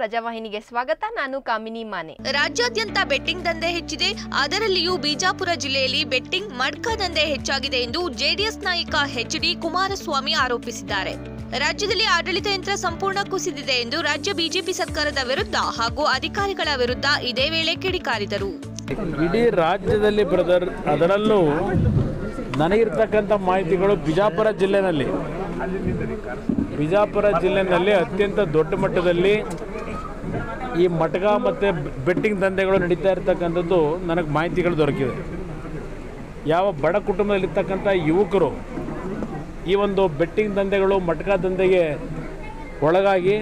ಪ್ರಜಾವಾಹಿನಿಗೆ ಸ್ವಾಗತ ನಾನು ಕಾಮಿನಿ ಮಾನೆ ರಾಜ್ಯಾದ್ಯಂತ ಬೆಟ್ಟಿಂಗ್ ದಂಧೆ ಹೆಚ್ಚಿದೆ ಅದರಲ್ಲಿಯೂ ಬಿಜಾಪುರ ಜಿಲ್ಲೆಯಲ್ಲಿ ಬೆಟ್ಟಿಂಗ್ ಮಡ್ಕ ದಂಧೆ ಹೆಚ್ಚಾಗಿದೆ ಎಂದು ಜೆಡಿಎಸ್ ನಾಯಕ ಎಚ್ ಡಿ ಕುಮಾರಸ್ವಾಮಿ ಆರೋಪಿಸಿದ್ದಾರೆ ರಾಜ್ಯದಲ್ಲಿ ಆಡಳಿತ ಯಂತ್ರ ಸಂಪೂರ್ಣ ಕುಸಿದಿದೆ ಎಂದು ರಾಜ್ಯ ಬಿಜೆಪಿ ಸರ್ಕಾರದ ವಿರುದ್ಧ ಹಾಗೂ ಅಧಿಕಾರಿಗಳ ವಿರುದ್ಧ ಇದೇ ವೇಳೆ ಕಿಡಿಕಾರಿದರು ಇಡೀ ರಾಜ್ಯದಲ್ಲಿ ಬ್ರದರ್ ಅದರಲ್ಲೂ ನನಗಿರ್ತಕ್ಕಂಥ ಮಾಹಿತಿಗಳು ಬಿಜಾಪುರ ಜಿಲ್ಲೆನಲ್ಲಿ ಬಿಜಾಪುರ ಜಿಲ್ಲೆನಲ್ಲಿ ಅತ್ಯಂತ ದೊಡ್ಡ ಮಟ್ಟದಲ್ಲಿ ಈ ಮಟಕ ಮತ್ತು ಬೆಟ್ಟಿಂಗ್ ದಂಧೆಗಳು ನಡೀತಾ ಇರ್ತಕ್ಕಂಥದ್ದು ನನಗೆ ಮಾಹಿತಿಗಳು ದೊರಕಿದೆ ಯಾವ ಬಡ ಕುಟುಂಬದಲ್ಲಿರ್ತಕ್ಕಂಥ ಯುವಕರು ಈ ಒಂದು ಬೆಟ್ಟಿಂಗ್ ದಂಧೆಗಳು ಮಟಕ ದಂಧೆಗೆ ಒಳಗಾಗಿ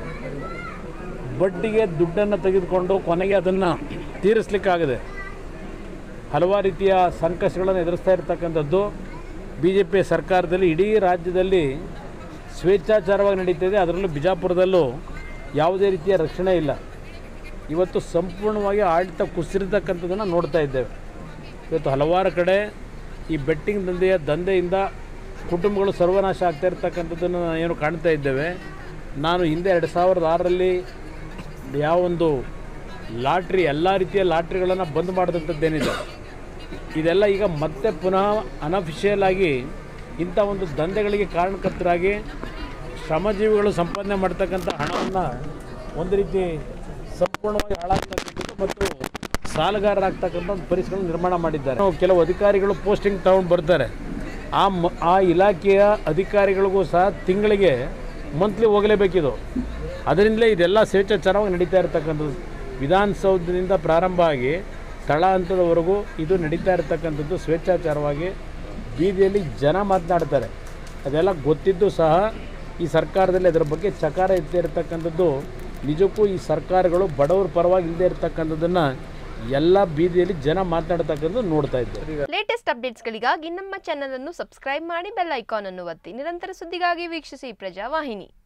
ಬಡ್ಡಿಗೆ ದುಡ್ಡನ್ನು ತೆಗೆದುಕೊಂಡು ಕೊನೆಗೆ ಅದನ್ನು ತೀರಿಸಲಿಕ್ಕಾಗದೆ ಹಲವಾರು ರೀತಿಯ ಸಂಕಷ್ಟಗಳನ್ನು ಎದುರಿಸ್ತಾ ಇರತಕ್ಕಂಥದ್ದು ಬಿ ಜೆ ಪಿ ಸರ್ಕಾರದಲ್ಲಿ ಇಡೀ ರಾಜ್ಯದಲ್ಲಿ ಸ್ವೇಚ್ಛಾಚಾರವಾಗಿ ನಡೀತಿದೆ ಅದರಲ್ಲೂ ಬಿಜಾಪುರದಲ್ಲೂ ಯಾವುದೇ ರೀತಿಯ ರಕ್ಷಣೆ ಇಲ್ಲ ಇವತ್ತು ಸಂಪೂರ್ಣವಾಗಿ ಆಡಳಿತ ಕುಸಿರಿರ್ತಕ್ಕಂಥದ್ದನ್ನು ನೋಡ್ತಾ ಇದ್ದೇವೆ ಇವತ್ತು ಹಲವಾರು ಕಡೆ ಈ ಬೆಟ್ಟಿಂಗ್ ದಂಧೆಯ ದಂಧೆಯಿಂದ ಕುಟುಂಬಗಳು ಸರ್ವನಾಶ ಆಗ್ತಾ ಇರ್ತಕ್ಕಂಥದ್ದನ್ನು ಏನು ಕಾಣ್ತಾ ಇದ್ದೇವೆ ನಾನು ಹಿಂದೆ ಎರಡು ಸಾವಿರದ ಆರರಲ್ಲಿ ಯಾವೊಂದು ಲಾಟ್ರಿ ಎಲ್ಲ ರೀತಿಯ ಲಾಟ್ರಿಗಳನ್ನು ಬಂದ್ ಮಾಡಿದಂಥದ್ದೇನಿದೆ ಇದೆಲ್ಲ ಈಗ ಮತ್ತೆ ಪುನಃ ಅನಫಿಷಿಯಲ್ ಆಗಿ ಇಂಥ ಒಂದು ದಂಧೆಗಳಿಗೆ ಕಾರಣಕರ್ತರಾಗಿ ಶ್ರಮಜೀವಿಗಳು ಸಂಪಾದನೆ ಮಾಡ್ತಕ್ಕಂಥ ಹಣವನ್ನು ಒಂದು ರೀತಿ ಸಂಪೂರ್ಣವಾಗಿ ಹಾಳಾಗ್ತಕ್ಕಂಥದ್ದು ಮತ್ತು ಸಾಲಗಾರರಾಗ್ತಕ್ಕಂಥ ಒಂದು ಪರಿಸ್ಥಿತಿಗಳನ್ನು ನಿರ್ಮಾಣ ಮಾಡಿದ್ದಾರೆ ನಾವು ಕೆಲವು ಅಧಿಕಾರಿಗಳು ಪೋಸ್ಟಿಂಗ್ ತಗೊಂಡು ಬರ್ತಾರೆ ಆ ಮ ಆ ಇಲಾಖೆಯ ಅಧಿಕಾರಿಗಳಿಗೂ ಸಹ ತಿಂಗಳಿಗೆ ಮಂತ್ಲಿ ಹೋಗಲೇಬೇಕಿದು ಅದರಿಂದಲೇ ಇದೆಲ್ಲ ಸ್ವೇಚ್ಛಾಚಾರವಾಗಿ ನಡೀತಾ ಇರತಕ್ಕಂಥದ್ದು ವಿಧಾನಸೌಧದಿಂದ ಪ್ರಾರಂಭ ಆಗಿ ತಳ ಹಂತದವರೆಗೂ ಇದು ನಡೀತಾ ಇರತಕ್ಕಂಥದ್ದು ಸ್ವೇಚ್ಛಾಚಾರವಾಗಿ ಬೀದಿಯಲ್ಲಿ ಜನ ಮಾತನಾಡ್ತಾರೆ ಅದೆಲ್ಲ ಗೊತ್ತಿದ್ದು ಸಹ ಈ ಸರ್ಕಾರದಲ್ಲಿ ಅದರ ಬಗ್ಗೆ ಚಕಾರ ಎತ್ತಿ ಇರತಕ್ಕಂಥದ್ದು ನಿಜಕ್ಕೂ ಈ ಸರ್ಕಾರಗಳು ಬಡವರ ಪರವಾಗಿ ಇಲ್ಲದೆ ಇರತಕ್ಕಂಥದ್ದನ್ನು ಎಲ್ಲ ಬೀದಿಯಲ್ಲಿ ಜನ ಮಾತನಾಡ್ತಕ್ಕಂಥದ್ದು ನೋಡ್ತಾ ಇದ್ದೇವೆ ಲೇಟೆಸ್ಟ್ ಅಪ್ಡೇಟ್ಸ್ಗಳಿಗಾಗಿ ನಮ್ಮ ಚಾನೆಲ್ ಅನ್ನು ಸಬ್ಸ್ಕ್ರೈಬ್ ಮಾಡಿ ಬೆಲ್ ಐಕಾನ್ ಅನ್ನು ಒತ್ತಿ ನಿರಂತರ ಸುದ್ದಿಗಾಗಿ ವೀಕ್ಷಿಸಿ ಪ್ರಜಾವಾಹಿನಿ